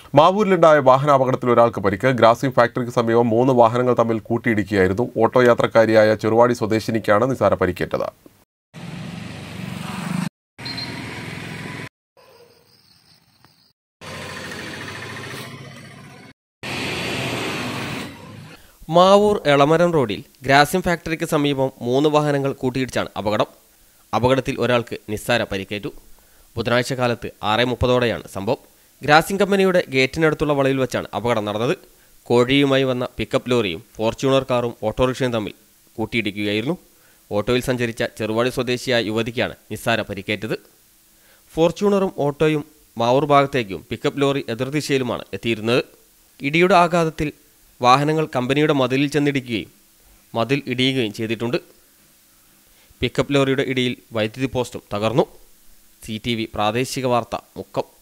മാവൂരിലുണ്ടായ വാഹനാപകടത്തിൽ ഒരാൾക്ക് പരിക്ക് ഗ്രാസിം ഫാക്ടറിക്ക് സമീപം മൂന്ന് വാഹനങ്ങൾ തമ്മിൽ കൂട്ടിയിടിക്കുകയായിരുന്നു ഓട്ടോ യാത്രക്കാരിയായ ചെറുവാടി സ്വദേശിനിക്കാണ് നിസാര പരിക്കേറ്റത് മാവൂർ എളമരം റോഡിൽ ഗ്രാസിം ഫാക്ടറിക്ക് സമീപം മൂന്ന് വാഹനങ്ങൾ കൂട്ടിയിടിച്ചാണ് അപകടം അപകടത്തിൽ ഒരാൾക്ക് നിസ്സാര പരിക്കേറ്റു ബുധനാഴ്ച കാലത്ത് ആറ് മുപ്പതോടെയാണ് സംഭവം ഗ്രാസിം കമ്പനിയുടെ ഗേറ്റിനടുത്തുള്ള വളയിൽ വെച്ചാണ് അപകടം നടന്നത് കോഴിയുമായി വന്ന പിക്കപ്പ് ലോറിയും ഫോർച്യൂണർ കാറും ഓട്ടോറിക്ഷയും തമ്മിൽ കൂട്ടിയിടിക്കുകയായിരുന്നു ഓട്ടോയിൽ സഞ്ചരിച്ച ചെറുവാടി സ്വദേശിയായ യുവതിക്കാണ് നിസ്സാര പരിക്കേറ്റത് ഫോർച്യൂണറും ഓട്ടോയും മാവൂർ ഭാഗത്തേക്കും പിക്കപ്പ് ലോറി എതിർദിശയിലുമാണ് എത്തിയിരുന്നത് ഇടിയുടെ ആഘാതത്തിൽ വാഹനങ്ങൾ കമ്പനിയുടെ മതിലിൽ ചെന്നിടിക്കുകയും മതിൽ ഇടിയുകയും ചെയ്തിട്ടുണ്ട് പിക്കപ്പ് ലോറിയുടെ ഇടിയിൽ വൈദ്യുതി പോസ്റ്റും തകർന്നു സി പ്രാദേശിക വാർത്ത മുക്കം